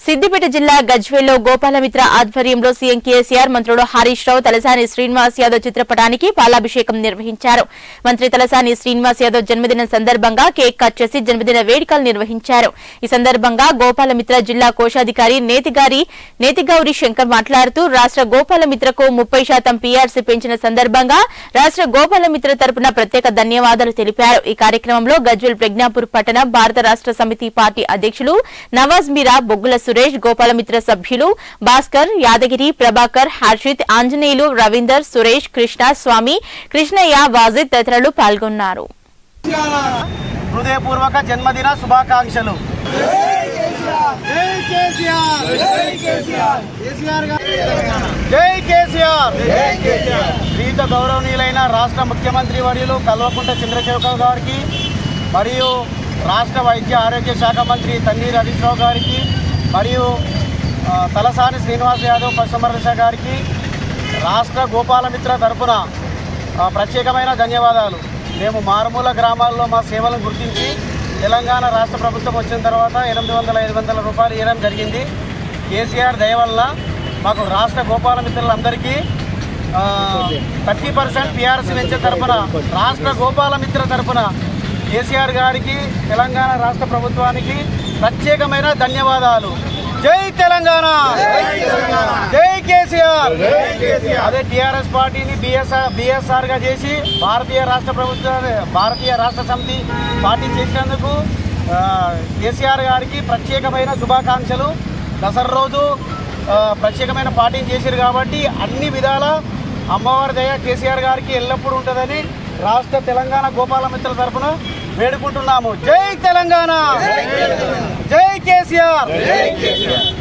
సిద్దిపేట జిల్లా గజ్వేల్లో గోపాలమిత్ర ఆధ్వర్యంలో సీఎం కేసీఆర్ మంత్రులు హరీష్ రావు తలసాని శ్రీనివాస్ యాదవ్ చిత్రపటానికి పాలాభిషేకం నిర్వహించారు మంత్రి తలసాని శ్రీనివాస్ యాదవ్ జన్మదినం సందర్భంగా కేక్ కట్ చేసి జన్మదిన వేడుకలు నిర్వహించారు ఈ సందర్భంగా గోపాలమిత్ర జిల్లా కోశాధికారి నేతిగారి నేతిగౌరి శంకర్ మాట్లాడుతూ రాష్ట్ర గోపాలమిత్రకు ముప్పై శాతం పీఆర్సీ పెంచిన సందర్భంగా రాష్ట్ర గోపాలమిత్ర తరపున ప్రత్యేక ధన్యవాదాలు తెలిపారు ఈ కార్యక్రమంలో గజ్వేల్ ప్రజ్ఞాపూర్ పట్టణ భారత రాష్ట్ర సమితి పార్టీ అధ్యక్షులు నవాజ్ మీరా బొగ్గుల సురేష్ గోపాలమిత్ర సభ్యులు భాస్కర్ యాదగిరి ప్రభాకర్ హర్షిత్ ఆంజనేయులు రవీందర్ సురేష్ కృష్ణ స్వామి కృష్ణయ్య వాజిద్ తదితరులు పాల్గొన్నారు హృదయపూర్వక జన్మదిన శుభాకాంక్షలు జై కేసీఆర్ కేసీఆర్ గారు- జై కేసీఆర్ ప్రీత గౌరవనీయులైన రాష్ట్ర ముఖ్యమంత్రి వర్యులు కల్వకుంట చంద్రశేఖర్ గారికి మరియు రాష్ట్ర వైద్య ఆరోగ్య శాఖ మంత్రి తన్నీర్ హరీష్ రావు గారికి మరియు ఆ, తలసాని శ్రీనివాస్ యాదవ్ పశుసంవర్ధక గారికి రాష్ట్ర గోపాలమిత్ర తరపున ఆ, ప్రత్యేకమైన ధన్యవాదాలు మేము మారుమూల గ్రామాల్లో మా సేవలను గుర్తించి తెలంగాణ రాష్ట్ర ప్రభుత్వం వచ్చిన తర్వాత ఎనిమిది వందల ఐదు వందల రూపాయలు ఇవ్వడం జరిగింది కేసీఆర్ దయ వల్ల మాకు రాష్ట్ర గోపాలమిత్రులందరికీ థర్టీ పర్సెంట్ పిఆర్సీ పెంచే తరపున రాష్ట్ర గోపాలమిత్ర తరపున కేసీఆర్ గారికి తెలంగాణ రాష్ట్ర ప్రభుత్వానికి ప్రత్యేకమైన ధన్యవాదాలు జై తెలంగాణ జై కేసీఆర్ అదే టిఆర్ఎస్ పార్టీని బిఎస్ఆర్ బిఎస్ఆర్ గా చేసి భారతీయ రాష్ట్ర ప్రభుత్వ భారతీయ రాష్ట్ర సమితి పార్టీ చేసినందుకు ఆ, కేసీఆర్ గారికి ప్రత్యేకమైన శుభాకాంక్షలు దసరా రోజు ఆ, ప్రత్యేకమైన పార్టీని చేశారు కాబట్టి అన్ని విధాల అమ్మవారి దయ కేసీఆర్ గారికి ఎల్లప్పుడూ ఉంటుందని రాష్ట్ర తెలంగాణ గోపాలమిత్రుల తరఫున వేడుకుంటున్నాము జై తెలంగాణ జై కేసీఆర్